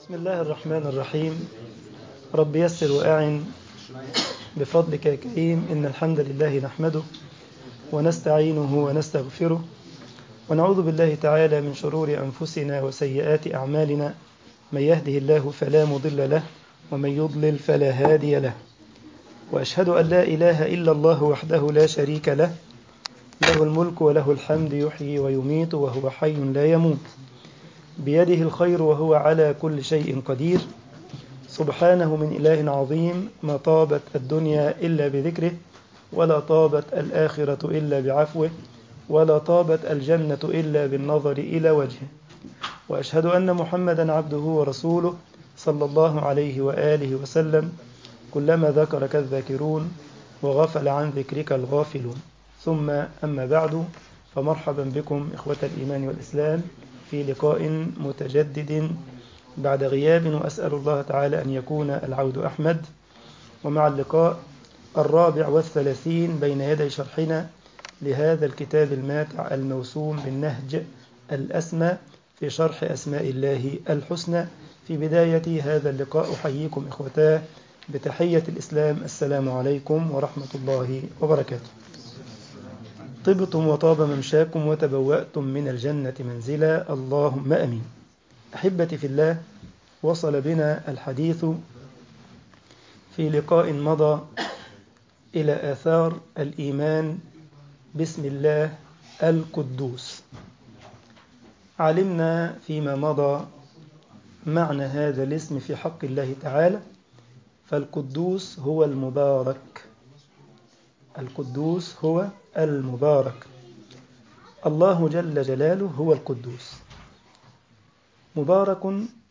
بسم الله الرحمن الرحيم رب يسر وأعن بفضلك يا كريم إن الحمد لله نحمده ونستعينه ونستغفره ونعوذ بالله تعالى من شرور أنفسنا وسيئات أعمالنا من يهده الله فلا مضل له ومن يضلل فلا هادي له وأشهد أن لا إله إلا الله وحده لا شريك له له الملك وله الحمد يحيي ويميت وهو حي لا يموت بيده الخير وهو على كل شيء قدير سبحانه من إله عظيم ما طابت الدنيا إلا بذكره ولا طابت الآخرة إلا بعفوه ولا طابت الجنة إلا بالنظر إلى وجهه وأشهد أن محمدا عبده ورسوله صلى الله عليه وآله وسلم كلما ذكرك الذاكرون وغفل عن ذكرك الغافلون ثم أما بعد فمرحبا بكم إخوة الإيمان والإسلام في لقاء متجدد بعد غياب وأسأل الله تعالى أن يكون العود أحمد ومع اللقاء الرابع والثلاثين بين يدي شرحنا لهذا الكتاب الماتع الموسوم بالنهج الأسمى في شرح أسماء الله الحسنى في بداية هذا اللقاء أحييكم إخوتاه بتحية الإسلام السلام عليكم ورحمة الله وبركاته طبتم وطاب ممشاكم وتبوأتم من الجنة منزلا اللهم أمين أحبتي في الله وصل بنا الحديث في لقاء مضى إلى آثار الإيمان بسم الله القدوس علمنا فيما مضى معنى هذا الاسم في حق الله تعالى فالقدوس هو المبارك القدوس هو المبارك الله جل جلاله هو القدوس مبارك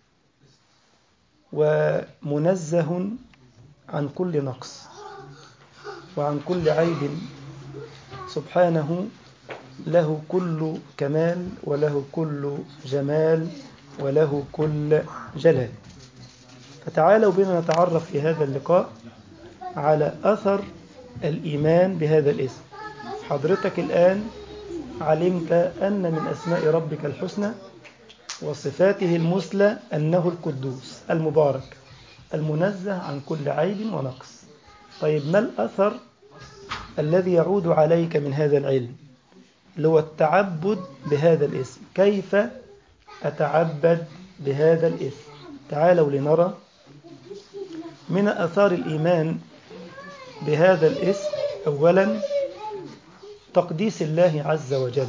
ومنزه عن كل نقص وعن كل عيب سبحانه له كل كمال وله كل جمال وله كل جلال فتعالوا بنا نتعرف في هذا اللقاء على أثر الإيمان بهذا الاسم حضرتك الآن علمت أن من أسماء ربك الحسنى وصفاته المثلى أنه القدوس المبارك المنزه عن كل عيب ونقص طيب ما الأثر الذي يعود عليك من هذا العلم اللي هو التعبد بهذا الاسم كيف أتعبد بهذا الاسم تعالوا لنرى من أثار الإيمان بهذا الاسم أولا تقديس الله عز وجل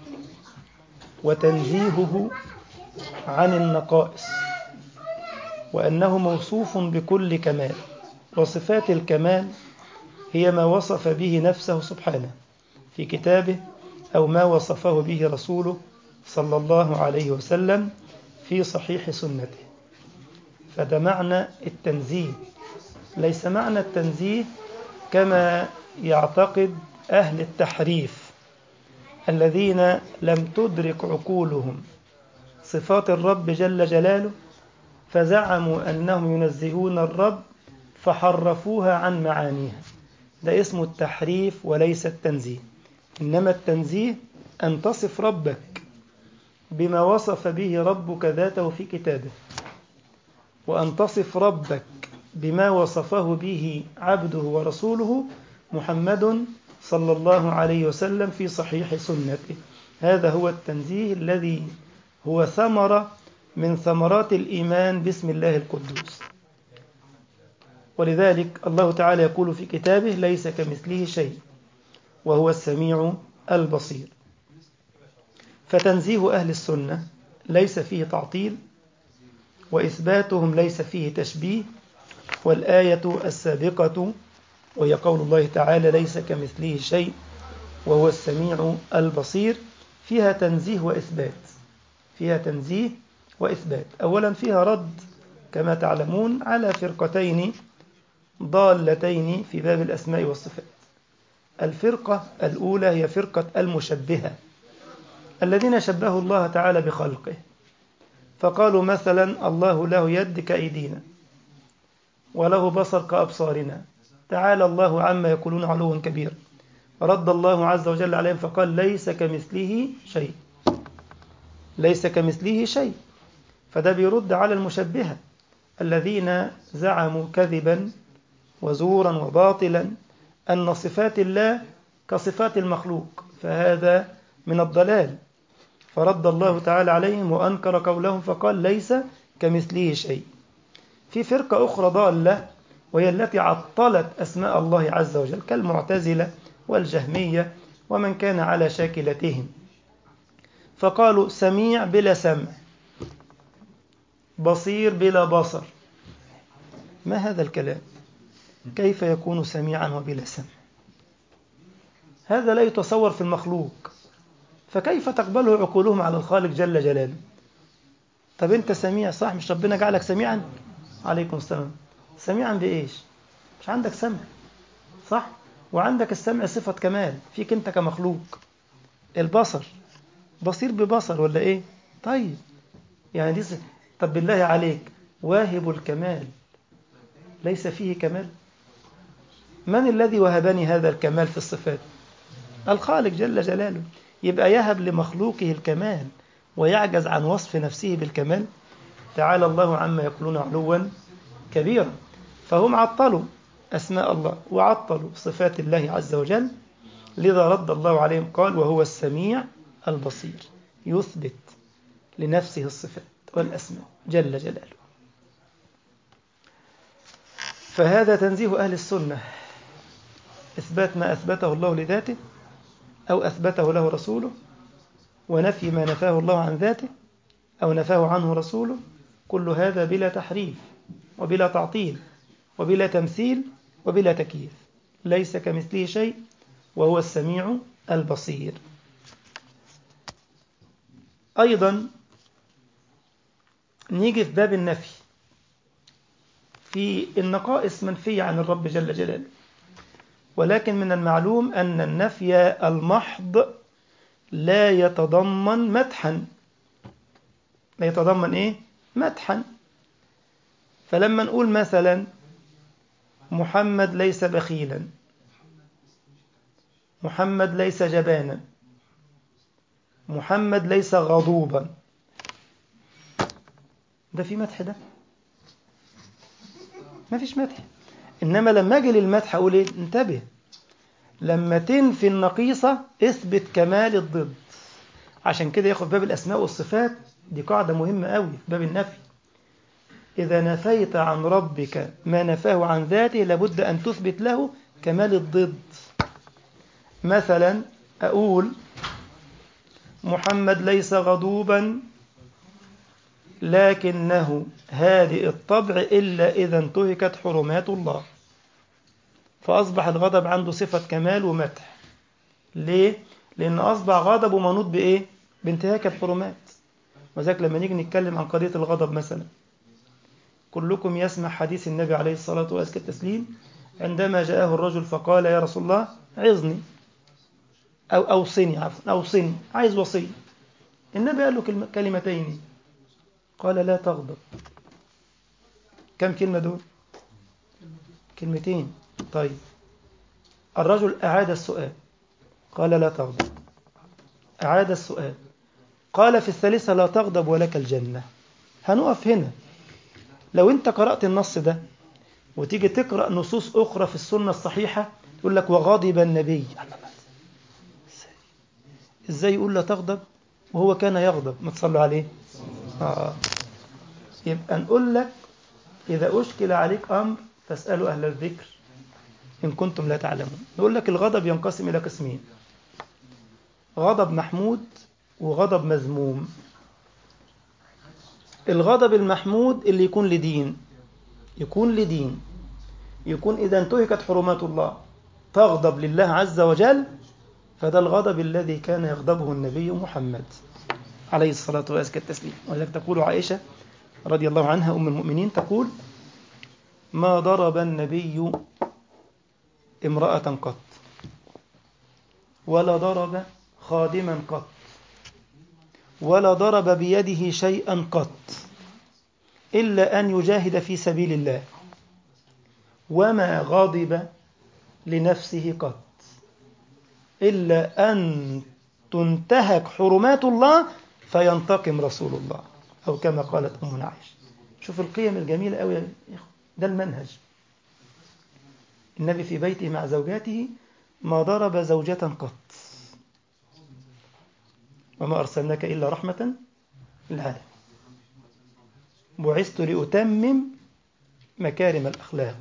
وتنزيهه عن النقائص وأنه موصوف بكل كمال وصفات الكمال هي ما وصف به نفسه سبحانه في كتابه أو ما وصفه به رسوله صلى الله عليه وسلم في صحيح سنته فده معنى التنزيه ليس معنى التنزيه كما يعتقد أهل التحريف الذين لم تدرك عقولهم صفات الرب جل جلاله فزعموا أنهم ينزهون الرب فحرفوها عن معانيها ده اسمه التحريف وليس التنزيه إنما التنزيه أن تصف ربك بما وصف به ربك ذاته في كتابه وأن تصف ربك بما وصفه به عبده ورسوله محمد صلى الله عليه وسلم في صحيح سنته هذا هو التنزيه الذي هو ثمرة من ثمرات الإيمان باسم الله القدوس ولذلك الله تعالى يقول في كتابه ليس كمثله شيء وهو السميع البصير فتنزيه أهل السنة ليس فيه تعطيل وإثباتهم ليس فيه تشبيه والآية السابقة وهي قول الله تعالى ليس كمثله شيء وهو السميع البصير فيها تنزيه وإثبات فيها تنزيه وإثبات أولا فيها رد كما تعلمون على فرقتين ضالتين في باب الأسماء والصفات الفرقة الأولى هي فرقة المشبهة الذين شبهوا الله تعالى بخلقه فقالوا مثلا الله له يد كأيدينا وله بصر كأبصارنا تعالى الله عما يقولون علوا كبير رد الله عز وجل عليهم فقال ليس كمثله شيء ليس كمثله شيء فده بيرد على المشبهة الذين زعموا كذبا وزورا وباطلا أن صفات الله كصفات المخلوق فهذا من الضلال فرد الله تعالى عليهم وأنكر قولهم فقال ليس كمثله شيء في فرقة أخرى ضالة وهي التي عطلت أسماء الله عز وجل كالمعتزلة والجهمية ومن كان على شاكلتهم فقالوا سميع بلا سمع بصير بلا بصر ما هذا الكلام كيف يكون سميعا وبلا سمع هذا لا يتصور في المخلوق فكيف تقبله عقولهم على الخالق جل جلاله طب انت سميع صح مش ربنا جعلك سميعا عليكم السلام سميعا بايش مش عندك سمع صح وعندك السمع صفة كمال فيك انت كمخلوق البصر بصير ببصر ولا ايه طيب يعني دي س... طب بالله عليك واهب الكمال ليس فيه كمال من الذي وهبني هذا الكمال في الصفات الخالق جل جلاله يبقى يهب لمخلوقه الكمال ويعجز عن وصف نفسه بالكمال تعالى الله عما يقولون علوا كبيرا فهم عطلوا أسماء الله وعطلوا صفات الله عز وجل لذا رد الله عليهم قال وهو السميع البصير يثبت لنفسه الصفات والأسماء جل جلاله فهذا تنزيه أهل السنة إثبات ما أثبته الله لذاته أو أثبته له رسوله ونفي ما نفاه الله عن ذاته أو نفاه عنه رسوله كل هذا بلا تحريف وبلا تعطيل وبلا تمثيل وبلا تكييف ليس كمثله شيء وهو السميع البصير أيضا نيجي في باب النفي في النقائص منفية عن الرب جل جلاله ولكن من المعلوم أن النفي المحض لا يتضمن مدحا لا يتضمن إيه؟ مدحا فلما نقول مثلا محمد ليس بخيلا محمد ليس جبانا محمد ليس غضوبا ده في مدح ده ما فيش مدح إنما لما أجي للمدح أقول إيه انتبه لما تنفي النقيصة اثبت كمال الضد عشان كده ياخد باب الأسماء والصفات دي قاعدة مهمة قوي في باب النفي إذا نفيت عن ربك ما نفاه عن ذاته لابد أن تثبت له كمال الضد مثلا أقول محمد ليس غضوبا لكنه هادئ الطبع إلا إذا انتهكت حرمات الله فأصبح الغضب عنده صفة كمال ومدح ليه؟ لأن أصبح غضبه منوط بإيه؟ بانتهاك الحرمات وذلك لما نيجي نتكلم عن قضية الغضب مثلا كلكم يسمع حديث النبي عليه الصلاة والسلام التسليم عندما جاءه الرجل فقال يا رسول الله عظني أو أوصني عفوا أوصني عايز وصي النبي قال له كلمتين قال لا تغضب كم كلمة دول كلمتين طيب الرجل أعاد السؤال قال لا تغضب أعاد السؤال قال في الثالثة لا تغضب ولك الجنة هنقف هنا لو انت قرأت النص ده وتيجي تقرأ نصوص أخرى في السنة الصحيحة يقول لك وغضب النبي ازاي يقول لا تغضب وهو كان يغضب ما تصلوا عليه آه. يبقى نقول لك إذا أشكل عليك أمر فاسألوا أهل الذكر إن كنتم لا تعلمون نقول لك الغضب ينقسم إلى قسمين غضب محمود وغضب مذموم الغضب المحمود اللي يكون لدين يكون لدين يكون إذا انتهكت حرمات الله تغضب لله عز وجل فده الغضب الذي كان يغضبه النبي محمد عليه الصلاة وأزكى التسليم ولذلك تقول عائشة رضي الله عنها أم المؤمنين تقول ما ضرب النبي امرأة قط ولا ضرب خادما قط ولا ضرب بيده شيئا قط إلا أن يجاهد في سبيل الله وما غضب لنفسه قط إلا أن تنتهك حرمات الله فينتقم رسول الله أو كما قالت أمنا عائشة شوف القيم الجميلة أوي يا إخوة ده المنهج النبي في بيته مع زوجاته ما ضرب زوجة قط وما أرسلناك إلا رحمة للعالم بعثت لأتمم مكارم الأخلاق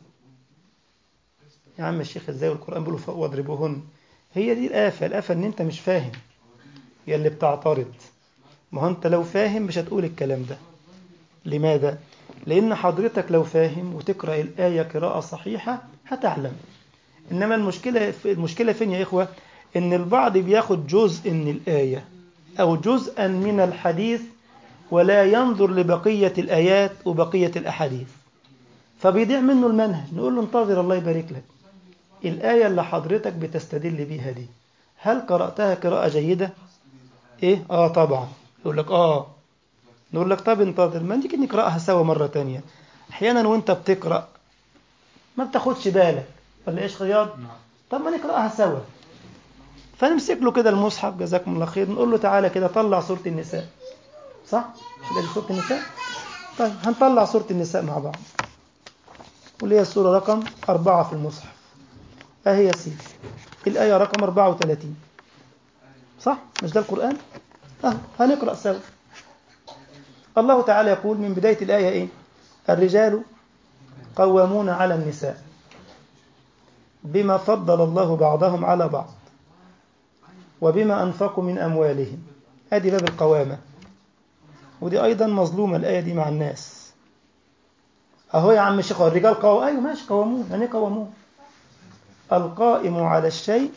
يا عم الشيخ ازاي والقرآن بيقول واضربوهن هي دي الآفة الآفة إن أنت مش فاهم هي اللي بتعترض ما هو أنت لو فاهم مش هتقول الكلام ده لماذا؟ لأن حضرتك لو فاهم وتقرأ الآية قراءة صحيحة هتعلم إنما المشكلة المشكلة فين يا إخوة؟ إن البعض بياخد جزء من الآية أو جزءا من الحديث ولا ينظر لبقية الآيات وبقية الأحاديث فبيضيع منه المنهج نقول له انتظر الله يبارك لك الآية اللي حضرتك بتستدل بيها دي هل قرأتها قراءة جيدة؟ إيه؟ آه طبعا يقول لك آه نقول لك طب انتظر ما نيجي نقرأها سوا مرة تانية أحيانا وأنت بتقرأ ما بتاخدش بالك ولا إيش خياط؟ طب ما نقرأها سوا فنمسك له كده المصحف جزاكم الله خير نقول له تعالى كده طلع سورة النساء صح؟ مش دي سورة النساء؟ طيب هنطلع سورة النساء مع بعض واللي هي السورة رقم أربعة في المصحف أهي يا سيدي الآية رقم 34 صح؟ مش ده القرآن؟ أه هنقرأ سوا الله تعالى يقول من بداية الآية إيه؟ الرجال قوامون على النساء بما فضل الله بعضهم على بعض وبما أنفقوا من أموالهم هذه باب القوامة ودي أيضا مظلومة الآية دي مع الناس أهو يا عم الشيخ الرجال قوامون أيوة ماشي قوامون يعني قوامون القائم على الشيء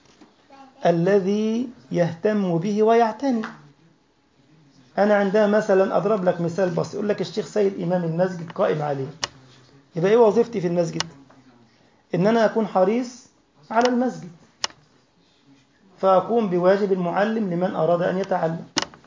الذي يهتم به ويعتني أنا عندما مثلا أضرب لك مثال بسيط يقول لك الشيخ سيد إمام المسجد قائم عليه يبقى إيه وظيفتي في المسجد إن أنا أكون حريص على المسجد فأقوم بواجب المعلم لمن أراد أن يتعلم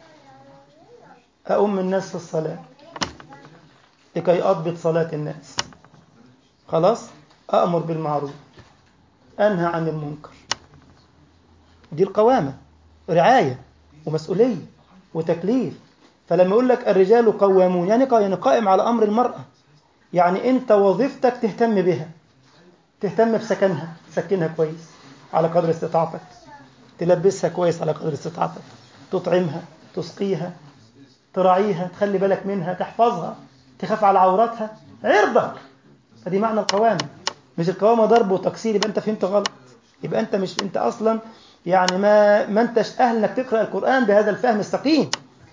أؤم الناس في الصلاة لكي أضبط صلاة الناس خلاص أأمر بالمعروف أنهى عن المنكر دي القوامة رعاية ومسؤولية وتكليف فلما يقول لك الرجال قوامون يعني يعني قائم على أمر المرأة يعني أنت وظيفتك تهتم بها تهتم بسكنها تسكنها كويس على قدر استطاعتك تلبسها كويس على قدر استطاعتك تطعمها تسقيها تراعيها تخلي بالك منها تحفظها تخاف على عوراتها عرضك هذه معنى القوامة مش القوامة ضرب وتكسير يبقى انت فهمت غلط يبقى انت مش انت اصلا يعني ما ما انتش اهل انك تقرا القران بهذا الفهم السقيم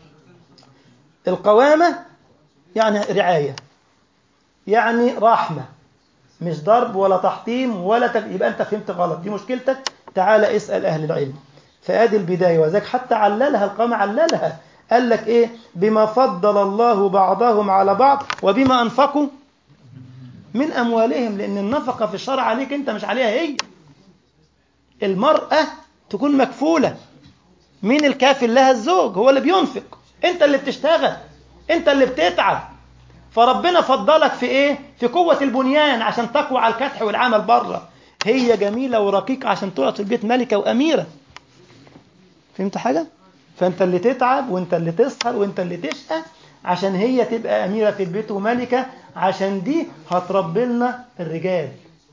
القوامه يعني رعايه يعني رحمه مش ضرب ولا تحطيم ولا تك... يبقى انت فهمت غلط دي مشكلتك تعال اسال اهل العلم فادي البدايه وذاك حتى عللها القوامه عللها قال لك ايه بما فضل الله بعضهم على بعض وبما انفقوا من اموالهم لان النفقه في الشرع عليك انت مش عليها هي المراه تكون مكفولة مين الكافل لها الزوج هو اللي بينفق انت اللي بتشتغل انت اللي بتتعب فربنا فضلك في ايه في قوة البنيان عشان تقوى على الكدح والعمل بره هي جميلة ورقيقة عشان تقعد في البيت ملكة وأميرة فهمت حاجة فانت اللي تتعب وانت اللي تسهر وانت اللي تشقى عشان هي تبقى أميرة في البيت وملكة عشان دي هتربي لنا الرجال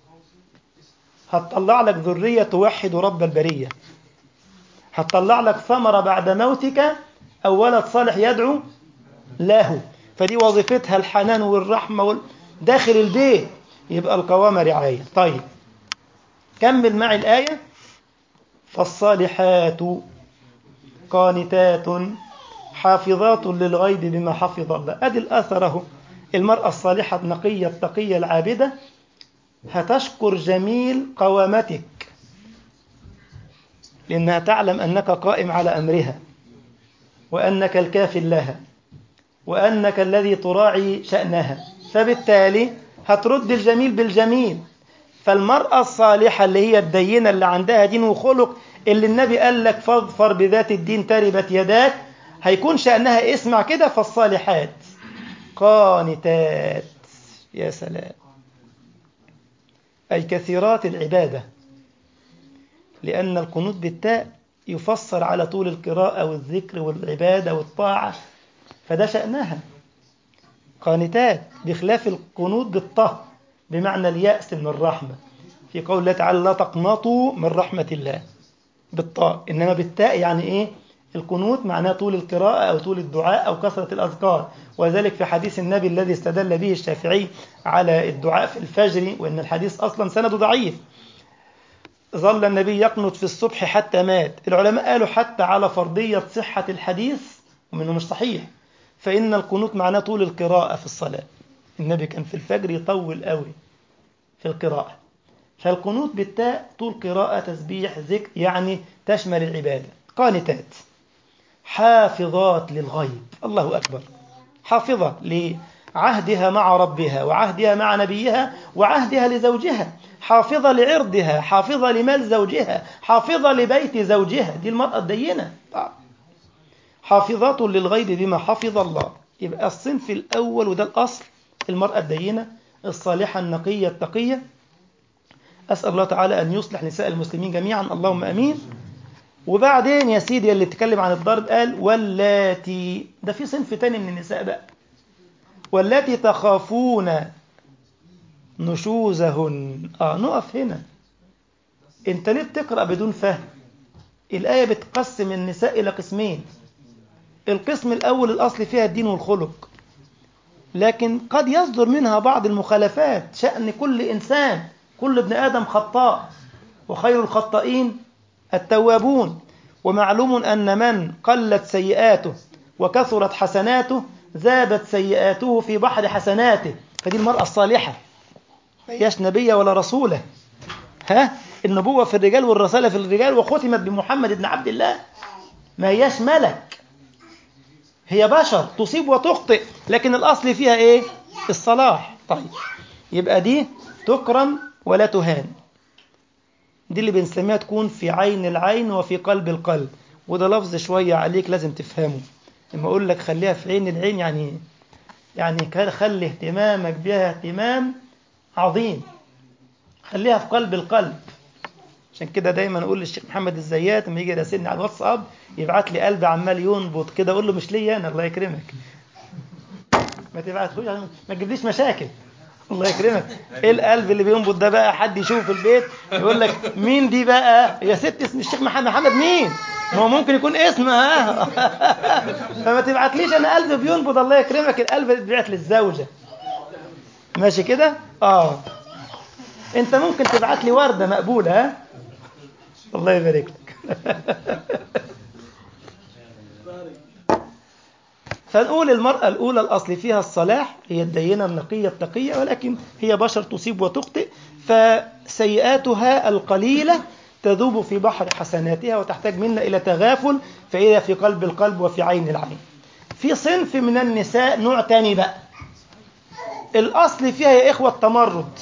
هتطلع لك ذرية توحد رب البرية هتطلع لك ثمرة بعد موتك أو ولد صالح يدعو له فدي وظيفتها الحنان والرحمة وال... داخل البيت يبقى القوامة رعاية طيب كمل معي الآية فالصالحات قانتات حافظات للغيب بما حفظ الله أدي الأثر أهو المرأة الصالحة النقية التقية العابدة هتشكر جميل قوامتك لأنها تعلم أنك قائم على أمرها وأنك الكافل لها وأنك الذي تراعي شأنها فبالتالي هترد الجميل بالجميل فالمرأة الصالحة اللي هي الدينة اللي عندها دين وخلق اللي النبي قال لك فاظفر بذات الدين تربت يداك هيكون شأنها اسمع كده فالصالحات قانتات يا سلام أي كثيرات العبادة لأن القنوت بالتاء يفسر على طول القراءة والذكر والعبادة والطاعة فده شأنها قانتات بخلاف القنوط بالطه بمعنى اليأس من الرحمة في قول الله تعالى لا تقنطوا من رحمة الله بالطاء إنما بالتاء يعني إيه القنوت معناه طول القراءة أو طول الدعاء أو كثرة الأذكار وذلك في حديث النبي الذي استدل به الشافعي على الدعاء في الفجر وإن الحديث أصلا سنده ضعيف ظل النبي يقنط في الصبح حتى مات العلماء قالوا حتى على فرضية صحة الحديث ومنه مش صحيح فإن القنوت معناه طول القراءة في الصلاة النبي كان في الفجر يطول قوي في القراءة فالقنوت بالتاء طول قراءة تسبيح ذكر يعني تشمل العبادة قانتات حافظات للغيب الله أكبر حافظة لعهدها مع ربها وعهدها مع نبيها وعهدها لزوجها حافظة لعرضها حافظة لمال زوجها حافظة لبيت زوجها دي المرأة الدينة حافظات للغيب بما حفظ الله يبقى الصنف الأول وده الأصل المرأة الدينة الصالحة النقية التقية أسأل الله تعالى أن يصلح نساء المسلمين جميعا اللهم أمين وبعدين يا سيدي اللي اتكلم عن الضرب قال واللاتي ده في صنف تاني من النساء بقى واللاتي تخافون نشوزهن اه نقف هنا انت ليه بتقرأ بدون فهم الآية بتقسم النساء إلى قسمين القسم الأول الأصل فيها الدين والخلق لكن قد يصدر منها بعض المخالفات شأن كل إنسان كل ابن آدم خطاء وخير الخطائين التوابون ومعلوم أن من قلت سيئاته وكثرت حسناته ذابت سيئاته في بحر حسناته فدي المرأة الصالحة ما هياش نبية ولا رسولة ها النبوة في الرجال والرسالة في الرجال وختمت بمحمد بن عبد الله ما هياش ملك هي بشر تصيب وتخطئ لكن الأصل فيها إيه الصلاح طيب يبقى دي تكرم ولا تهان دي اللي بنسميها تكون في عين العين وفي قلب القلب وده لفظ شوية عليك لازم تفهمه لما أقول لك خليها في عين العين يعني يعني خلي اهتمامك بها اهتمام عظيم خليها في قلب القلب عشان كده دايما اقول للشيخ محمد الزيات لما يجي يراسلني على الواتساب يبعت لي قلب عمال ينبض كده اقول له مش ليا انا الله يكرمك ما تبعتلوش ما تجيبليش مشاكل الله يكرمك ايه القلب اللي بينبض ده بقى حد يشوفه في البيت يقول لك مين دي بقى يا ست اسم الشيخ محمد محمد مين ما هو ممكن يكون اسمها فما تبعتليش انا قلب بينبض الله يكرمك القلب اللي بيبعت للزوجه ماشي كده اه انت ممكن تبعت لي ورده مقبوله ها الله يبارك لك فنقول المرأة الأولى الأصل فيها الصلاح هي الدينة النقية التقية ولكن هي بشر تصيب وتخطئ فسيئاتها القليلة تذوب في بحر حسناتها وتحتاج منا إلى تغافل فهي في قلب القلب وفي عين العين في صنف من النساء نوع تاني بقى الأصل فيها يا إخوة التمرد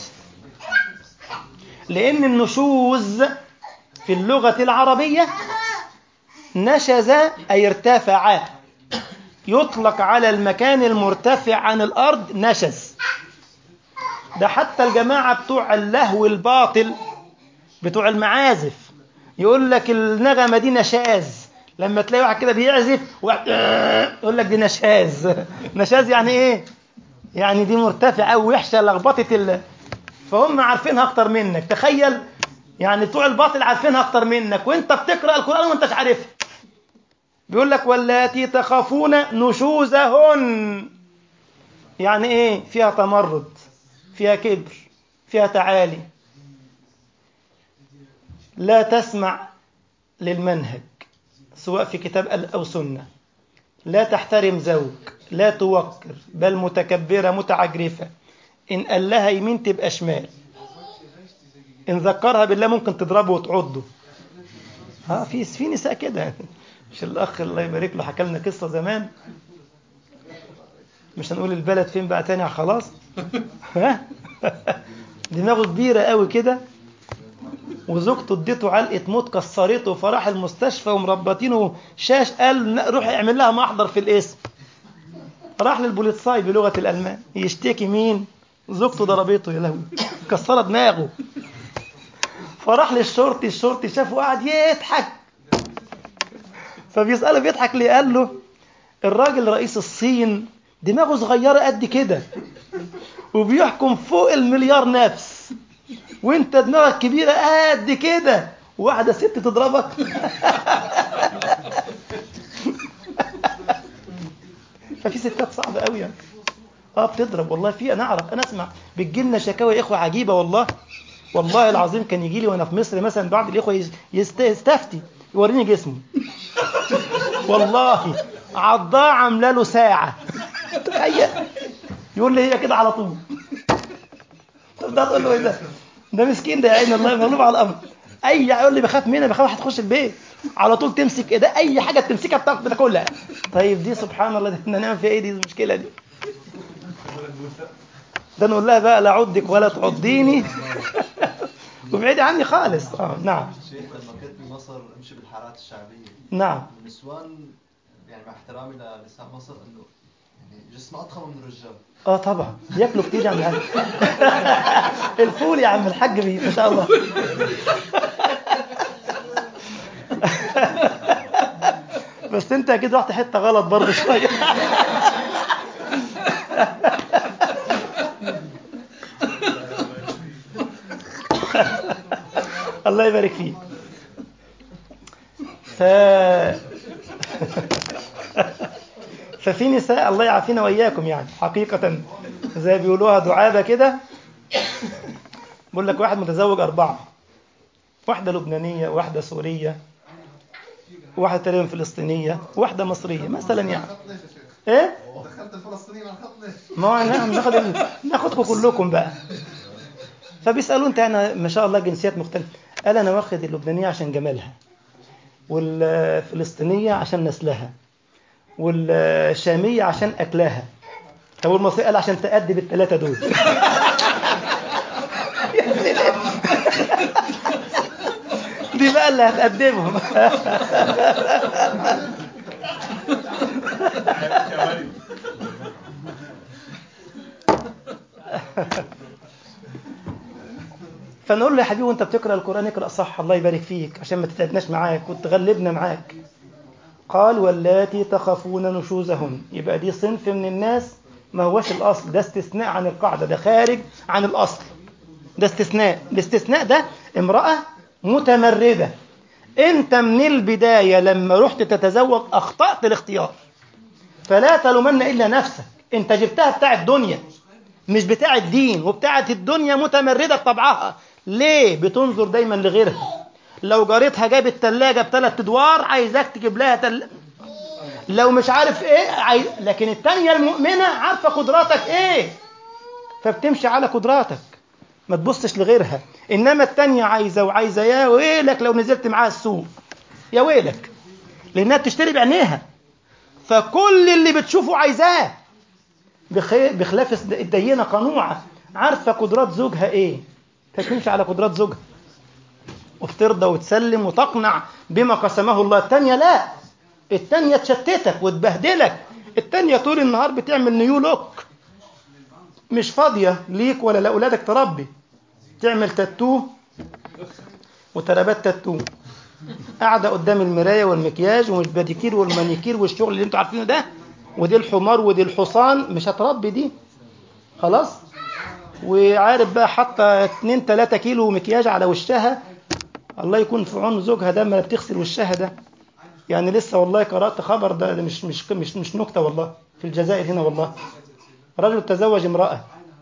لأن النشوز في اللغة العربية نشز أي ارتفع يطلق على المكان المرتفع عن الأرض نشز ده حتى الجماعة بتوع اللهو الباطل بتوع المعازف يقول لك النغمة دي نشاز لما تلاقي واحد كده بيعزف يقول لك دي نشاز نشاز يعني ايه يعني دي مرتفعة أو وحشة لخبطت ال... فهم عارفينها أكتر منك تخيل يعني بتوع الباطل عارفينها أكتر منك وأنت بتقرأ القرآن وأنتش عارفها بيقول لك واللاتي تخافون نشوزهن يعني ايه فيها تمرد فيها كبر فيها تعالي لا تسمع للمنهج سواء في كتاب أو سنة لا تحترم زوج لا توقر بل متكبرة متعجرفة إن قال لها يمين تبقى شمال إن ذكرها بالله ممكن تضربه وتعضه ها في في نساء كده مش الأخ الله يبارك له حكى لنا قصة زمان مش هنقول البلد فين بقى تاني خلاص ها دماغه كبيرة قوي كده وزوجته اديته علقة موت كسرته فراح المستشفى ومربطينه شاش قال روح اعمل لها محضر في الاسم راح للبوليتساي بلغة الألمان يشتكي مين زوجته ضربته يا لهوي كسر دماغه فراح للشرطي الشرطي شافه قاعد يضحك فبيسأله بيضحك ليه قال له الراجل رئيس الصين دماغه صغيرة قد كده وبيحكم فوق المليار نفس وانت دماغك كبيرة قد كده واحدة ست تضربك ففي ستات صعبة قوي يعني اه بتضرب والله في انا اعرف انا اسمع بتجي لنا شكاوى يا اخوه عجيبه والله والله العظيم كان يجي لي وانا في مصر مثلا بعض الاخوه يس- يست- يستفتي يوريني جسمه والله عضاه عامله له ساعه تخيل يقول لي هي كده على طول طب ده تقول له ايه ده ده مسكين ده يا عيني الله مغلوب على الامر اي يقول لي بخاف منها بخاف هتخش البيت على طول تمسك ايه ده اي حاجه تمسكها بتاخد بتاكلها طيب دي سبحان الله دي احنا نعمل فيها ايه دي المشكله دي ده نقول لها بقى لا عضك ولا تعضيني وابعدي عني خالص اه نعم شيخ لما كنت بمصر امشي بالحارات الشعبيه نعم النسوان يعني مع احترامي لنساء مصر انه يعني جسمها اضخم من الرجال اه طبعا بياكلوا كتير يا عم الحاج الفول يا عم الحاج بيه ما شاء الله بس انت اكيد رحت حته غلط برضه شويه الله يبارك فيك ف ففي نساء الله يعافينا واياكم يعني حقيقة زي بيقولوها دعابة كده بقول لك واحد متزوج أربعة واحدة لبنانية واحدة سورية واحدة تقريبا فلسطينية واحدة مصرية مثلا يعني ايه؟ دخلت الفلسطينيين على الخط ليش؟ ما هو نعم ناخد ال... ناخدكم كلكم بقى فبيسألوا انت انا ما شاء الله جنسيات مختلفة قال انا واخد اللبنانية عشان جمالها والفلسطينية عشان نسلها والشامية عشان أكلها طب والمصرية قال عشان تأدب الثلاثة دول دي بقى اللي هتأدبهم فنقول له يا حبيبي وانت بتقرا القران اقرا صح الله يبارك فيك عشان ما تتعبناش معاك وتغلبنا معاك قال واللاتي تخافون نشوزهن يبقى دي صنف من الناس ما هوش الاصل ده استثناء عن القاعده ده خارج عن الاصل ده استثناء الاستثناء ده امراه متمرده انت من البدايه لما رحت تتزوج اخطات الاختيار فلا تلومن الا نفسك انت جبتها بتاع الدنيا مش بتاع الدين وبتاعة الدنيا متمردة بطبعها ليه بتنظر دايما لغيرها لو جارتها جابت تلاجة بثلاث ادوار عايزاك تجيب لها تل... لو مش عارف ايه عايز... لكن التانية المؤمنة عارفة قدراتك ايه فبتمشي على قدراتك ما تبصش لغيرها انما التانية عايزة وعايزة يا ويلك لو نزلت معاها السوق يا ويلك لانها بتشتري بعينيها فكل اللي بتشوفه عايزاه بخي- بخلاف الدينة قنوعة عارفة قدرات زوجها ايه فتمشي على قدرات زوجها وبترضى وتسلم وتقنع بما قسمه الله التانية لا التانية تشتتك وتبهدلك التانية طول النهار بتعمل نيو لوك مش فاضية ليك ولا لأولادك تربي تعمل تاتو وترابات تاتو قاعدة قدام المراية والمكياج والباديكير والمانيكير والشغل اللي انتوا عارفينه ده ودي الحمار ودي الحصان مش هتربي دي خلاص وعارف بقى حاطه 2 3 كيلو مكياج على وشها الله يكون في عون زوجها ده ما بتغسل وشها ده يعني لسه والله قرأت خبر ده, ده مش مش مش مش نكتة والله في الجزائر هنا والله رجل تزوج امرأة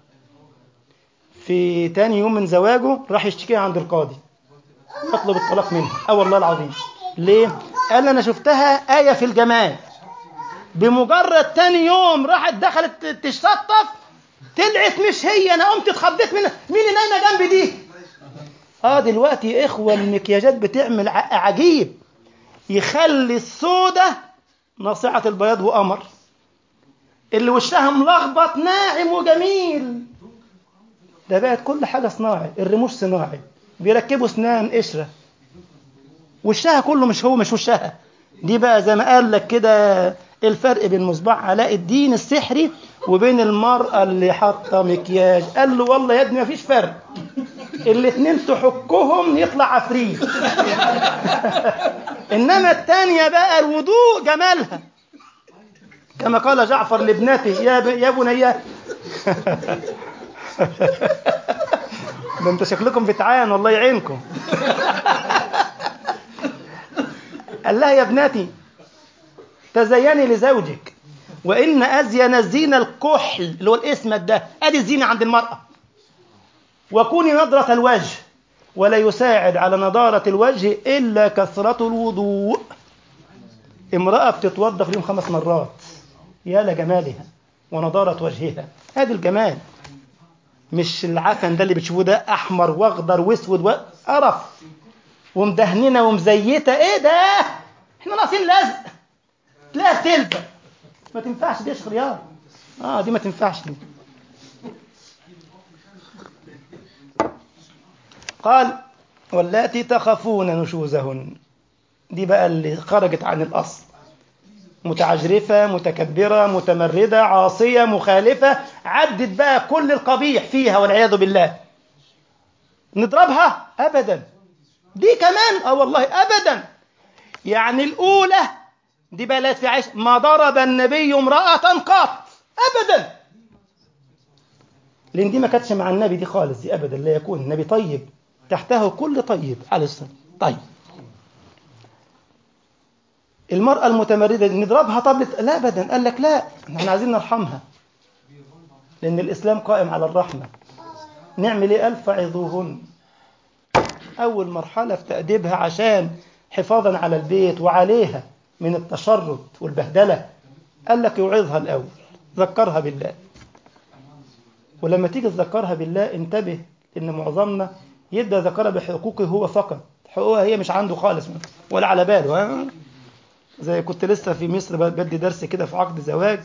في تاني يوم من زواجه راح يشتكيها عند القاضي يطلب الطلاق منها اه والله العظيم ليه؟ قال انا شفتها آية في الجمال بمجرد تاني يوم راحت دخلت تشطف طلعت مش هي انا قمت اتخضيت منها مين اللي نايمه جنبي دي اه دلوقتي يا اخوه المكياجات بتعمل ع- عجيب يخلي السودة ناصعة البياض وقمر اللي وشها ملخبط ناعم وجميل ده بقت كل حاجة صناعي الرموش صناعي بيركبوا اسنان قشرة وشها كله مش هو مش وشها دي بقى زي ما قال لك كده الفرق بين مصباح علاء الدين السحري وبين المرأة اللي حاطة مكياج قال له والله يا ابني مفيش فرق الاتنين تحكهم يطلع عفريت انما التانية بقى الوضوء جمالها كما قال جعفر لابنته يا ب... يا بني ده انت شكلكم بتعان والله يعينكم قال لها يا ابنتي تزيني لزوجك وان ازين الزينه الكحل اللي هو الاسمد ده ادي الزينه عند المراه وكوني نضره الوجه ولا يساعد على نضاره الوجه الا كثره الوضوء امراه بتتوضا في اليوم خمس مرات يا لجمالها ونضاره وجهها هذا الجمال مش العفن ده اللي بتشوفوه ده احمر واخضر واسود وقرف ومدهننه ومزيته ايه ده احنا ناقصين لزق تلاقيها تلزق ما تنفعش دي يا شيخ رياض اه دي ما تنفعش دي قال واللاتي تخافون نشوزهن دي بقى اللي خرجت عن الاصل متعجرفة متكبرة متمردة عاصية مخالفة عدت بقى كل القبيح فيها والعياذ بالله نضربها أبدا دي كمان اه والله أبدا يعني الأولى دي بقى لا في عيش ما ضرب النبي امرأة قط أبدا لأن دي ما كانتش مع النبي دي خالص دي أبدا لا يكون النبي طيب تحته كل طيب عليه الصلاة طيب المرأة المتمردة نضربها طب لا أبدا قال لك لا احنا عايزين نرحمها لأن الإسلام قائم على الرحمة نعمل إيه قال فعظوهن أول مرحلة في تأديبها عشان حفاظا على البيت وعليها من التشرد والبهدلة قال لك يوعظها الأول ذكرها بالله ولما تيجي تذكرها بالله انتبه إن معظمنا يبدأ ذكرها بحقوقه هو فقط حقوقها هي مش عنده خالص ولا على باله ها؟ زي كنت لسه في مصر بدي درس كده في عقد زواج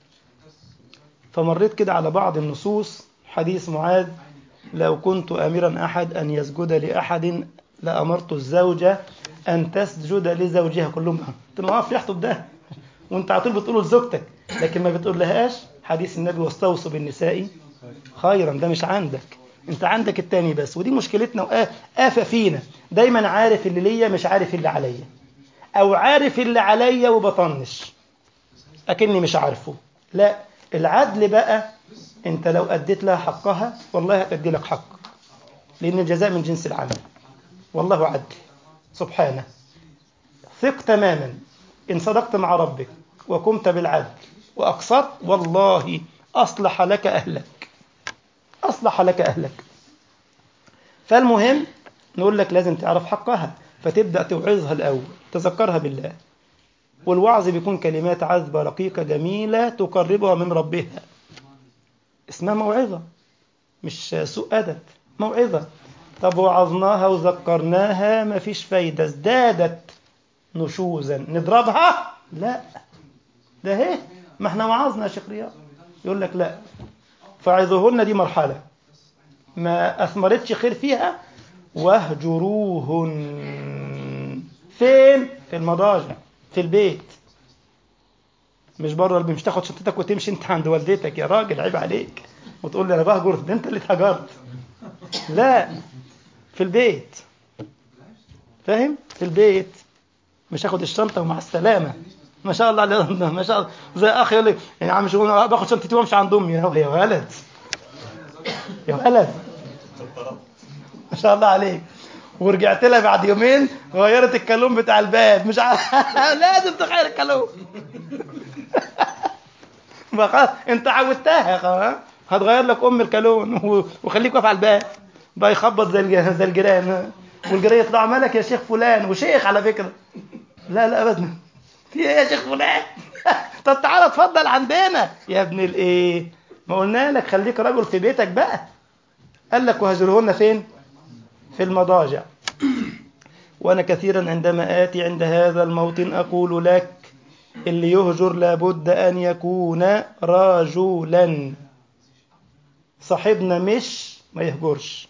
فمريت كده على بعض النصوص حديث معاذ لو كنت امرا احد ان يسجد لاحد لامرت الزوجه ان تسجد لزوجها كلهم قلت له اه يحطب ده وانت على طول بتقوله لزوجتك لكن ما بتقول لهاش حديث النبي واستوصوا بالنساء خيرا ده مش عندك انت عندك التاني بس ودي مشكلتنا وآفة فينا دايما عارف اللي ليا مش عارف اللي عليا او عارف اللي عليا وبطنش اكني مش عارفه لا العدل بقى انت لو اديت لها حقها والله هتدي لك حق لان الجزاء من جنس العمل والله عدل سبحانه ثق تماما ان صدقت مع ربك وقمت بالعدل واقصرت والله اصلح لك اهلك اصلح لك اهلك فالمهم نقول لك لازم تعرف حقها فتبدأ توعظها الأول تذكرها بالله والوعظ بيكون كلمات عذبة رقيقة جميلة تقربها من ربها اسمها موعظة مش سوء أدب موعظة طب وعظناها وذكرناها ما فيش فايدة ازدادت نشوزا نضربها لا ده هي ما احنا وعظنا يا شيخ رياض يقول لك لا فعظوهن دي مرحلة ما أثمرتش خير فيها واهجروهن فين في المضاجع في البيت مش بره مش تاخد شنطتك وتمشي انت عند والدتك يا راجل عيب عليك وتقول لي انا بهجر ده انت اللي اتهجرت لا في البيت فاهم في البيت مش هاخد الشنطه ومع السلامه ما شاء الله عليه ما شاء الله زي اخي يقول لي يعني عم شغل باخد شنطتي وامشي عند امي يا ولد يا ولد ما شاء الله عليك ورجعت لها بعد يومين غيرت الكالون بتاع الباب مش عارف لازم تغير الكالون خلاص انت عودتها خلاص هتغير لك ام الكالون وخليك واقف على الباب بقى يخبط زي زي الجيران والجيران يطلع مالك يا شيخ فلان وشيخ على فكره لا لا ابدا في ايه يا شيخ فلان طب تعالى اتفضل عندنا يا ابن الايه ما قلنا لك خليك رجل في بيتك بقى قال لك وهجرهن فين في المضاجع وأنا كثيرا عندما آتي عند هذا الموطن أقول لك اللي يهجر لابد أن يكون رجلا صاحبنا مش ما يهجرش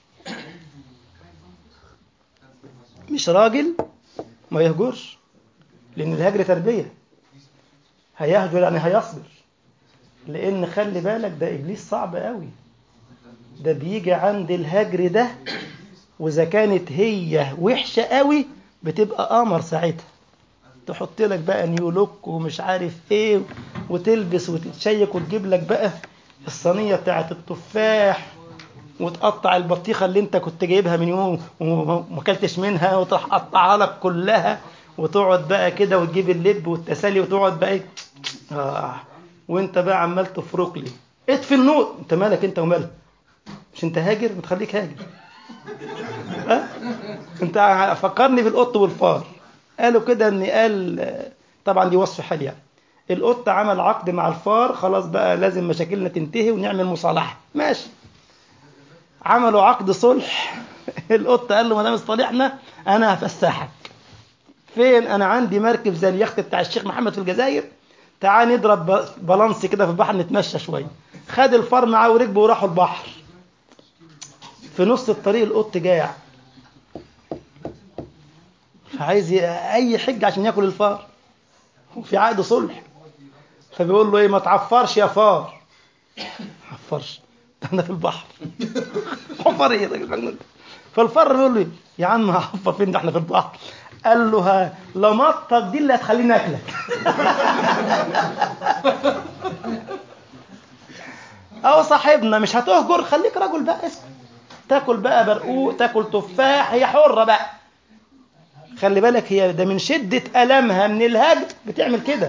مش راجل ما يهجرش لأن الهجر تربية هيهجر يعني هيصبر لأن خلي بالك ده إبليس صعب قوي ده بيجي عند الهجر ده وإذا كانت هي وحشة قوي بتبقى قمر ساعتها تحط لك بقى نيو لوك ومش عارف ايه وتلبس وتتشيك وتجيب لك بقى الصينيه بتاعت التفاح وتقطع البطيخه اللي انت كنت جايبها من يوم وما اكلتش منها وتروح قطعها لك كلها وتقعد بقى كده وتجيب اللب والتسالي وتقعد بقى ايه آه. وانت بقى عمال تفرق لي اطفي النور انت مالك انت ومالك مش انت هاجر ما تخليك هاجر ها انت فكرني بالقط والفار قالوا كده ان قال طبعا دي وصف حال يعني القط عمل عقد مع الفار خلاص بقى لازم مشاكلنا تنتهي ونعمل مصالحه ماشي عملوا عقد صلح القط قال له ما دام اصطلحنا انا هفسحك فين انا عندي مركب زي اليخت بتاع الشيخ محمد في الجزائر تعال نضرب بالانس كده في البحر نتمشى شويه خد الفار معاه وركبه وراحوا البحر في نص الطريق القط جاع فعايز اي حجه عشان ياكل الفار وفي عقد صلح فبيقول له ايه ما تعفرش يا فار عفرش انا في البحر حفر ايه ده فالفار بيقول له يا عم هحفر فين ده احنا في البحر قال له ها لمطك دي اللي هتخليني اكلك او صاحبنا مش هتهجر خليك رجل بقى اسكت تاكل بقى برقوق تاكل تفاح هي حره بقى خلي بالك هي ده من شدة ألمها من الهجر بتعمل كده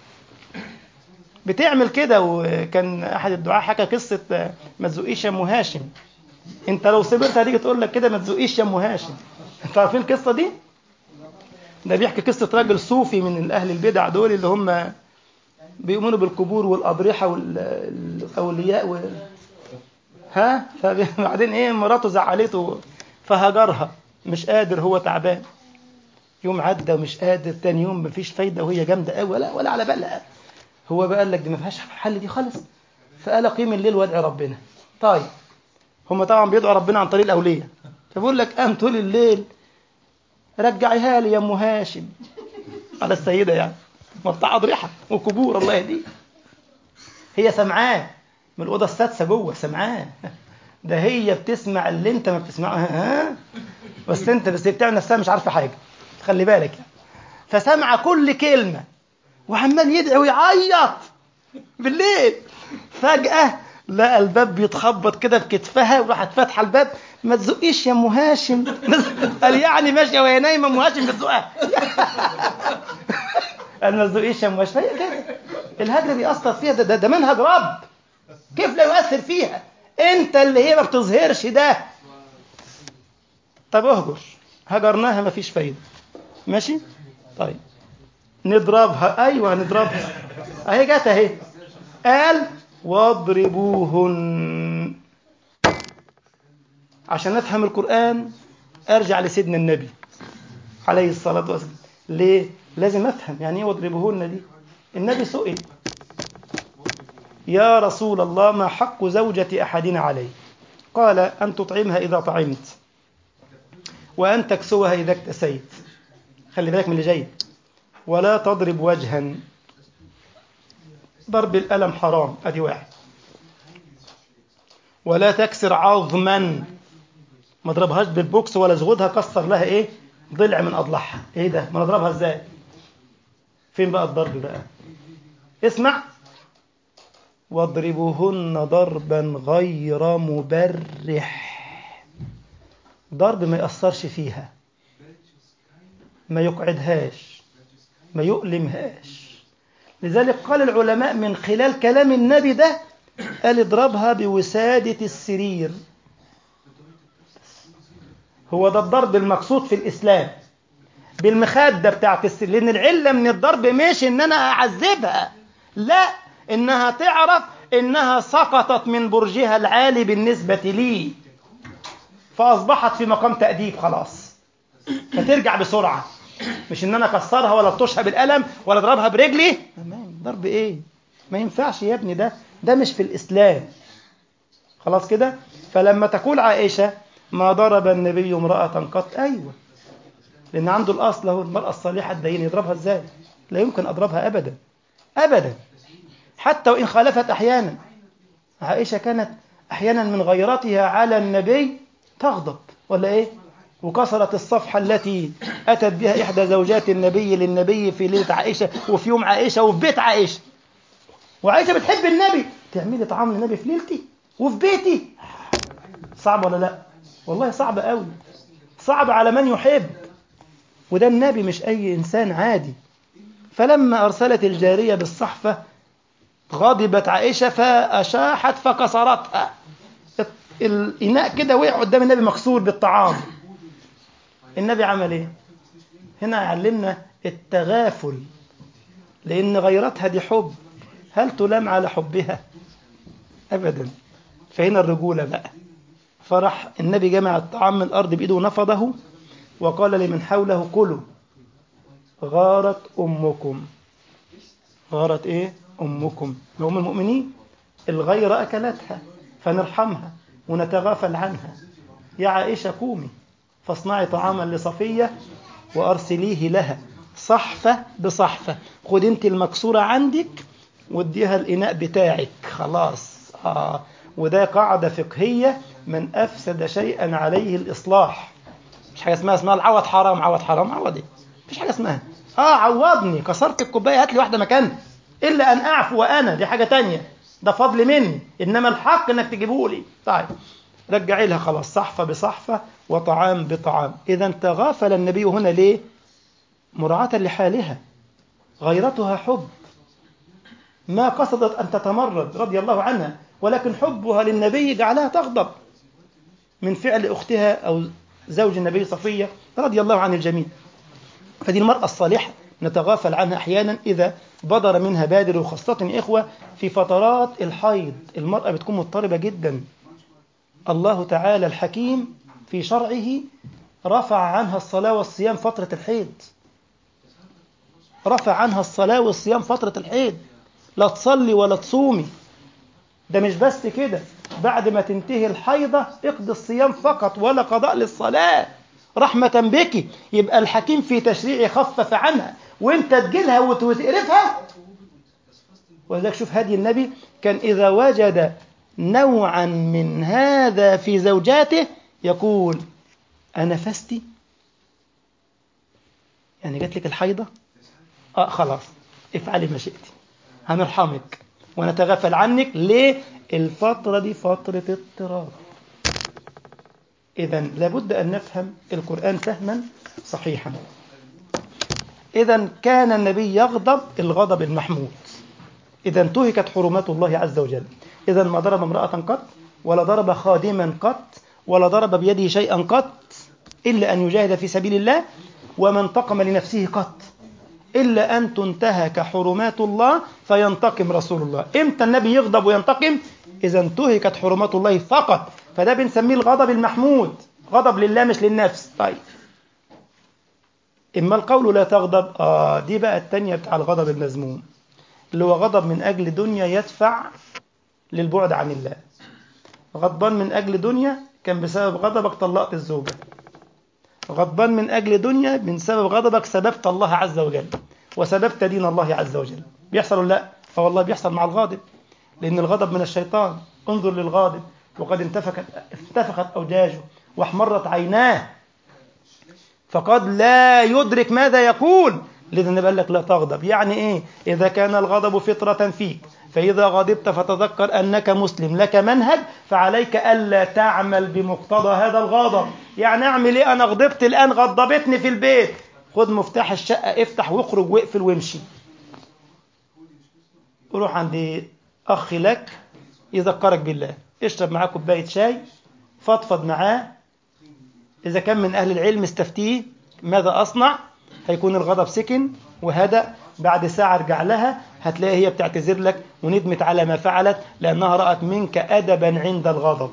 بتعمل كده وكان أحد الدعاة حكى قصة ما تزقيش يا أم هاشم أنت لو صبرت هتيجي تقول لك كده ما تزقيش يا أم هاشم أنتوا عارفين القصة دي؟ ده بيحكي قصة راجل صوفي من أهل البدع دول اللي هم بيؤمنوا بالقبور والأضرحة والأولياء و... ها فبعدين إيه مراته زعلته فهجرها مش قادر هو تعبان يوم عدى ومش قادر تاني يوم مفيش فايده وهي جامده قوي ولا ولا على بالها هو بقى قال لك دي ما فيهاش حل دي خالص فقال قيم الليل وادعي ربنا طيب هم طبعا بيدعوا ربنا عن طريق الاولياء فبيقول لك قام طول الليل رجعيها لي يا ام هاشم على السيده يعني مقطع اضرحه وقبور الله يهديه هي سمعاه من الاوضه السادسه جوه سمعاه ده هي بتسمع اللي انت ما بتسمعه ها بس انت بس بتعمل نفسها مش عارفه حاجه خلي بالك يعني. فسمع كل كلمة وعمال يدعي ويعيط بالليل فجأة لقى الباب بيتخبط كده بكتفها وراحت فاتحة الباب ما تزقيش يا ام هاشم قال يعني ماشية وهي نايمة ام هاشم بتزقها قال ما تزقيش يا ام هاشم هي كده الهجر بيأثر فيها ده, ده, ده منهج رب كيف لا يؤثر فيها انت اللي هي ما بتظهرش ده طب اهجر هجرناها ما فيش فايده ماشي طيب نضربها ايوه نضربها اهي جت اهي قال واضربوهن عشان افهم القران ارجع لسيدنا النبي عليه الصلاه والسلام ليه لازم افهم يعني ايه واضربوهن دي النبي سئل يا رسول الله ما حق زوجة أحدنا عليه قال أن تطعمها إذا طعمت وأن تكسوها إذا اكتسيت خلي بالك من اللي جاي ولا تضرب وجها ضرب الألم حرام أدي واحد ولا تكسر عظما ما اضربهاش بالبوكس ولا زغودها كسر لها ايه ضلع من اضلاعها ايه ده ما نضربها ازاي فين بقى الضرب بقى اسمع واضربوهن ضربا غير مبرح ضرب ما يأثرش فيها ما يقعدهاش ما يؤلمهاش لذلك قال العلماء من خلال كلام النبي ده قال اضربها بوسادة السرير هو ده الضرب المقصود في الإسلام بالمخدة بتاعت السرير لأن العلة من الضرب مش إن أنا أعذبها لا إنها تعرف إنها سقطت من برجها العالي بالنسبة لي فأصبحت في مقام تأديب خلاص فترجع بسرعة مش إن أنا أكسرها ولا أبطشها بالقلم ولا أضربها برجلي تمام ضرب إيه ما ينفعش يا ابني ده ده مش في الإسلام خلاص كده فلما تقول عائشة ما ضرب النبي امرأة قط أيوة لأن عنده الأصل هو المرأة الصالحة الدين يضربها إزاي لا يمكن أضربها أبدا أبدا حتى وإن خالفت أحيانا عائشة كانت أحيانا من غيرتها على النبي تغضب ولا إيه وكسرت الصفحة التي أتت بها إحدى زوجات النبي للنبي في ليلة عائشة وفي يوم عائشة وفي بيت عائشة وعائشة بتحب النبي تعملي طعام للنبي في ليلتي وفي بيتي صعب ولا لا والله صعب قوي صعب على من يحب وده النبي مش أي إنسان عادي فلما أرسلت الجارية بالصحفة غضبت عائشة فأشاحت فكسرتها الإناء كده وقع قدام النبي مكسور بالطعام النبي عمل إيه؟ هنا يعلمنا التغافل لأن غيرتها دي حب هل تلام على حبها؟ أبدا فهنا الرجولة بقى فرح النبي جمع الطعام من الأرض بإيده ونفضه وقال لمن حوله كلوا غارت أمكم غارت إيه؟ أمكم أم المؤمنين الغير أكلتها فنرحمها ونتغافل عنها يا عائشة قومي فاصنعي طعاما لصفية وأرسليه لها صحفة بصحفة خد انت المكسورة عندك واديها الإناء بتاعك خلاص آه. وده قاعدة فقهية من أفسد شيئا عليه الإصلاح مش حاجة اسمها اسمها العوض حرام عوض حرام عوض ايه مفيش حاجة اسمها اه عوضني كسرت الكوباية هات لي واحدة مكانها إلا أن أعفو أنا دي حاجة تانية ده فضل مني إنما الحق إنك تجيبه لي طيب رجعي لها خلاص صحفة بصحفة وطعام بطعام إذا تغافل النبي هنا ليه مراعاة لحالها غيرتها حب ما قصدت أن تتمرد رضي الله عنها ولكن حبها للنبي جعلها تغضب من فعل أختها أو زوج النبي صفية رضي الله عن الجميع فدي المرأة الصالحة نتغافل عنها أحيانا إذا بدر منها بادر وخاصة إخوة في فترات الحيض المرأة بتكون مضطربة جدا الله تعالى الحكيم في شرعه رفع عنها الصلاة والصيام فترة الحيض رفع عنها الصلاة والصيام فترة الحيض لا تصلي ولا تصومي ده مش بس كده بعد ما تنتهي الحيضة اقضي الصيام فقط ولا قضاء للصلاة رحمة بك يبقى الحكيم في تشريعه خفف عنها وانت تجيلها وتقرفها ولذلك شوف هدي النبي كان إذا وجد نوعا من هذا في زوجاته يقول أنفستي يعني جات لك الحيضة آه خلاص افعلي ما شئتي هنرحمك ونتغافل عنك ليه الفترة دي فترة اضطراب إذا لابد أن نفهم القرآن فهما صحيحا إذا كان النبي يغضب الغضب المحمود إذا انتهكت حرمات الله عز وجل إذا ما ضرب امرأة قط ولا ضرب خادما قط ولا ضرب بيده شيئا قط إلا أن يجاهد في سبيل الله وما انتقم لنفسه قط إلا أن تنتهك حرمات الله فينتقم رسول الله إمتى النبي يغضب وينتقم إذا انتهكت حرمات الله فقط فده بنسميه الغضب المحمود غضب لله مش للنفس طيب إما القول لا تغضب آه دي بقى التانية بتاع الغضب المذموم اللي هو غضب من أجل دنيا يدفع للبعد عن الله غضبان من أجل دنيا كان بسبب غضبك طلقت الزوجة غضبان من أجل دنيا من سبب غضبك سببت الله عز وجل وسببت دين الله عز وجل بيحصل ولا لا؟ فوالله بيحصل مع الغاضب لأن الغضب من الشيطان انظر للغاضب وقد انتفخت انتفخت أوجاجه واحمرت عيناه فقد لا يدرك ماذا يقول لذا النبي قال لك لا تغضب يعني ايه اذا كان الغضب فطرة فيك فإذا غضبت فتذكر أنك مسلم لك منهج فعليك ألا تعمل بمقتضى هذا الغضب يعني أعمل إيه أنا غضبت الآن غضبتني في البيت خد مفتاح الشقة افتح واخرج واقفل وامشي روح عند أخ لك يذكرك بالله اشرب معاه كوباية شاي فضفض معاه إذا كان من أهل العلم استفتيه ماذا أصنع هيكون الغضب سكن وهدأ بعد ساعة ارجع لها هتلاقي هي بتعتذر لك وندمت على ما فعلت لأنها رأت منك أدبا عند الغضب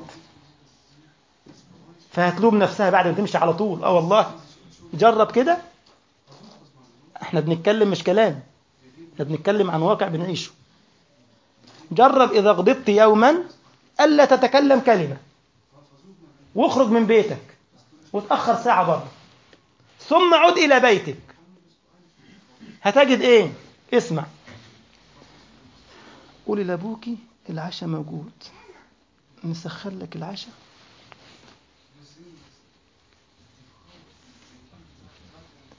فهتلوم نفسها بعد ما تمشي على طول اه والله جرب كده احنا بنتكلم مش كلام احنا بنتكلم عن واقع بنعيشه جرب إذا غضبت يوما ألا تتكلم كلمة واخرج من بيتك وتأخر ساعة بره ثم عد إلى بيتك هتجد إيه اسمع قولي لأبوكي العشاء موجود نسخن لك العشاء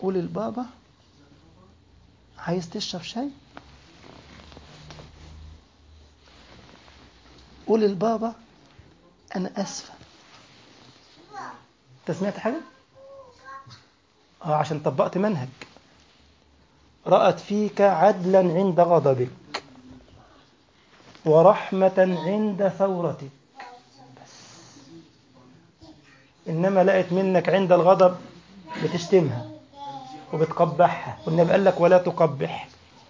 قول البابا عايز تشرب شاي قول البابا انا اسفه انت سمعت حاجه اه عشان طبقت منهج رأت فيك عدلا عند غضبك ورحمة عند ثورتك بس إنما لقت منك عند الغضب بتشتمها وبتقبحها والنبي قال لك ولا تقبح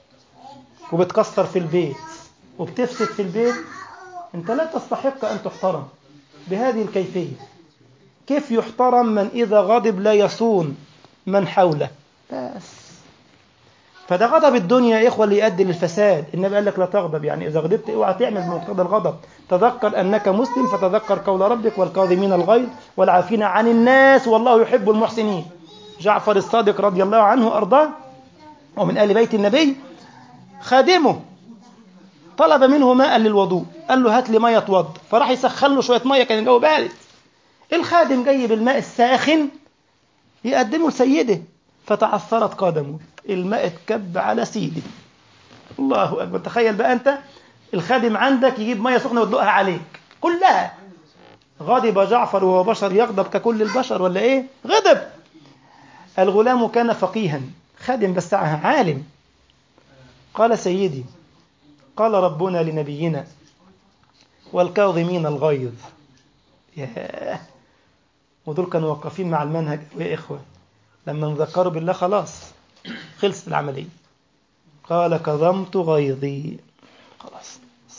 وبتكسر في البيت وبتفسد في البيت أنت لا تستحق أن تحترم بهذه الكيفية كيف يحترم من إذا غضب لا يصون من حوله بس فده غضب الدنيا يا إخوة اللي يؤدي للفساد النبي قال لك لا تغضب يعني إذا غضبت اوعى تعمل مقتضى الغضب تذكر أنك مسلم فتذكر قول ربك والكاظمين الغيظ والعافين عن الناس والله يحب المحسنين جعفر الصادق رضي الله عنه أرضاه ومن آل بيت النبي خادمه طلب منه ماء للوضوء قال له هات لي ميه اتوضى فراح يسخن له شويه ميه كان الجو بارد الخادم جاي بالماء الساخن يقدمه لسيده فتعثرت قدمه الماء اتكب على سيده الله اكبر تخيل بقى انت الخادم عندك يجيب ميه سخنه ويدلقها عليك كلها غضب جعفر وهو بشر يغضب ككل البشر ولا ايه غضب الغلام كان فقيها خادم بس عالم قال سيدي قال ربنا لنبينا والكاظمين الغيظ ياه ودول كانوا واقفين مع المنهج يا إخوة لما نذكروا بالله خلاص خلصت العملية قال كظمت غيظي خلاص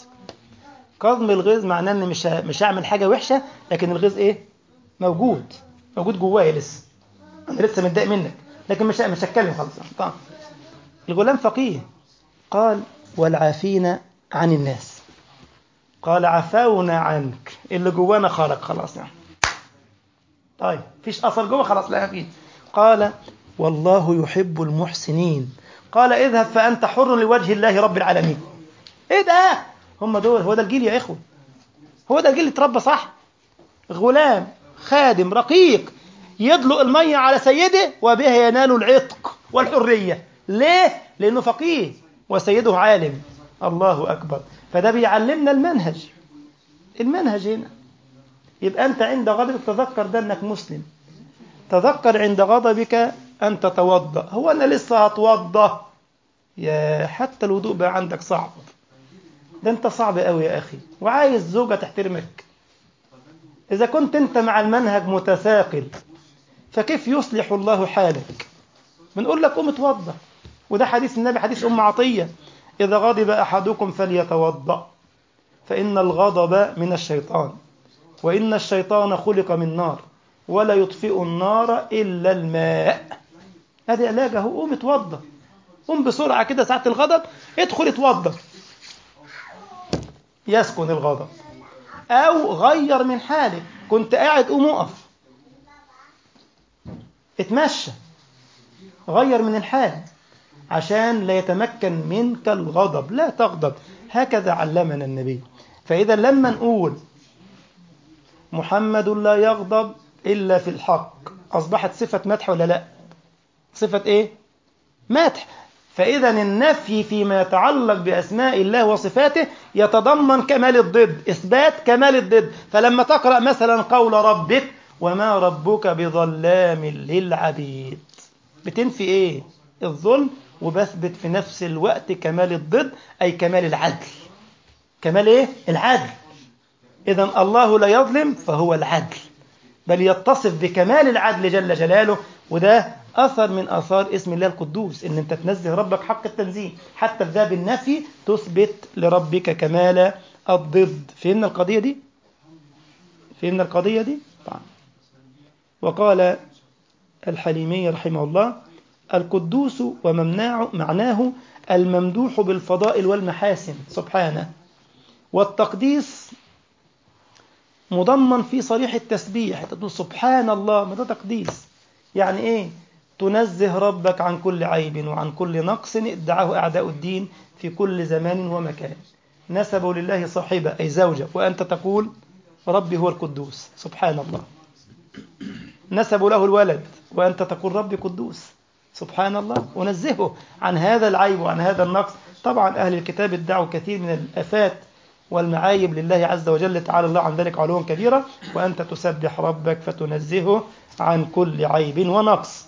كظم الغيظ معناه ان مش مش هعمل حاجه وحشه لكن الغيظ ايه موجود موجود جوايا لسه انا لسه متضايق منك لكن مش مش هتكلم خالص طبعا الغلام فقيه قال والعافين عن الناس قال عفونا عنك اللي جوانا خرج خلاص يعني طيب فيش اثر جوه خلاص لا فيه قال والله يحب المحسنين قال اذهب فانت حر لوجه الله رب العالمين ايه ده هم دول هو ده الجيل يا اخوه هو ده الجيل اللي اتربى صح غلام خادم رقيق يدلق المية على سيده وبها ينال العتق والحرية ليه؟ لأنه فقيه وسيده عالم الله أكبر فده بيعلمنا المنهج المنهج هنا يبقى أنت عند غضبك تذكر ده أنك مسلم تذكر عند غضبك أن تتوضأ هو أنا لسه هتوضأ يا حتى الوضوء بقى عندك صعب ده أنت صعب قوي يا أخي وعايز زوجة تحترمك إذا كنت أنت مع المنهج متثاقل فكيف يصلح الله حالك بنقول لك قوم اتوضأ وده حديث النبي حديث أم عطية إذا غضب أحدكم فليتوضأ فإن الغضب من الشيطان وإن الشيطان خلق من نار ولا يطفئ النار إلا الماء هذه علاجه قوم اتوضأ قوم بسرعة كده ساعة الغضب ادخل اتوضأ يسكن الغضب أو غير من حالك كنت قاعد قوم اقف اتمشى غير من الحال عشان لا يتمكن منك الغضب لا تغضب هكذا علمنا النبي فإذا لما نقول محمد لا يغضب إلا في الحق أصبحت صفة مدح ولا لا صفة إيه مدح فإذا النفي فيما يتعلق بأسماء الله وصفاته يتضمن كمال الضد إثبات كمال الضد فلما تقرأ مثلا قول ربك وما ربك بظلام للعبيد بتنفي إيه الظلم وبثبت في نفس الوقت كمال الضد أي كمال العدل كمال إيه العدل إذا الله لا يظلم فهو العدل بل يتصف بكمال العدل جل جلاله وده أثر من آثار اسم الله القدوس إن أنت تنزه ربك حق التنزيه حتى في باب النفي تثبت لربك كمال الضد فهمنا القضية دي؟ فهمنا القضية دي؟ طبعا وقال الحليمي رحمه الله القدوس وممناع معناه الممدوح بالفضائل والمحاسن سبحانه والتقديس مضمن في صريح التسبيح تقول سبحان الله ما ده تقديس يعني ايه تنزه ربك عن كل عيب وعن كل نقص ادعاه اعداء الدين في كل زمان ومكان نسبوا لله صاحبه اي زوجه وانت تقول ربي هو القدوس سبحان الله نسبوا له الولد وانت تقول ربي قدوس سبحان الله ونزهه عن هذا العيب وعن هذا النقص طبعا أهل الكتاب ادعوا كثير من الآفات والمعايب لله عز وجل تعالى الله عن ذلك علوا كبيرا وأنت تسبح ربك فتنزهه عن كل عيب ونقص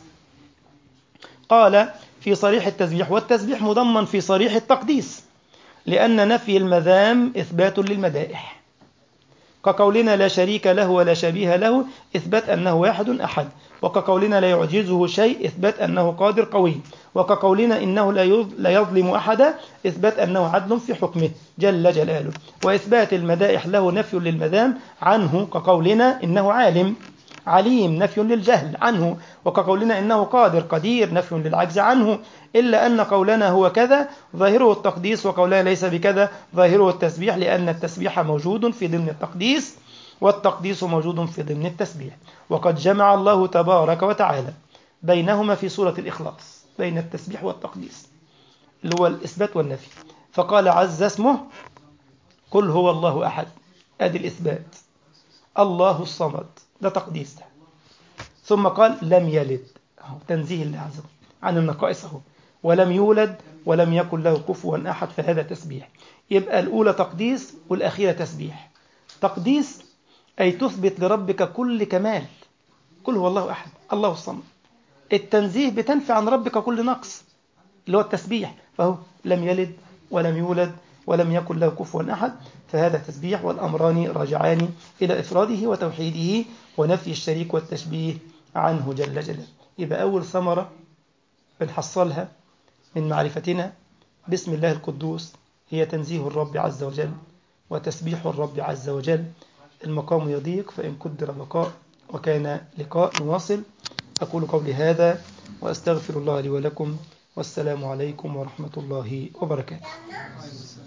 قال في صريح التسبيح والتسبيح مضمن في صريح التقديس لأن نفي المذام إثبات للمدائح كقولنا لا شريك له ولا شبيه له إثبات أنه واحد أحد وكقولنا لا يعجزه شيء إثبات أنه قادر قوي وكقولنا إنه لا يظلم أحدا إثبات أنه عدل في حكمه جل جلاله وإثبات المدائح له نفي للمذام عنه كقولنا إنه عالم عليم نفي للجهل عنه وكقولنا إنه قادر قدير نفي للعجز عنه إلا أن قولنا هو كذا ظاهره التقديس وقولنا ليس بكذا ظاهره التسبيح لأن التسبيح موجود في ضمن التقديس والتقديس موجود في ضمن التسبيح وقد جمع الله تبارك وتعالى بينهما في سورة الإخلاص بين التسبيح والتقديس اللي هو الإثبات والنفي فقال عز اسمه قل هو الله أحد أدي الإثبات الله الصمد ده تقديس ده ثم قال لم يلد تنزيه الله عز وجل عن النقائص اهو ولم يولد ولم يكن له كفوا أحد فهذا تسبيح يبقى الأولى تقديس والأخيرة تسبيح تقديس أي تثبت لربك كل كمال كل هو الله أحد الله الصمد التنزيه بتنفي عن ربك كل نقص اللي هو التسبيح فهو لم يلد ولم يولد ولم يكن له كفوا أحد فهذا تسبيح والأمران راجعان إلى إفراده وتوحيده ونفي الشريك والتشبيه عنه جل جلاله يبقى أول ثمرة بنحصلها من معرفتنا بسم الله القدوس هي تنزيه الرب عز وجل وتسبيح الرب عز وجل المقام يضيق فإن قدر بقاء وكان لقاء نواصل أقول قولي هذا وأستغفر الله لي ولكم والسلام عليكم ورحمة الله وبركاته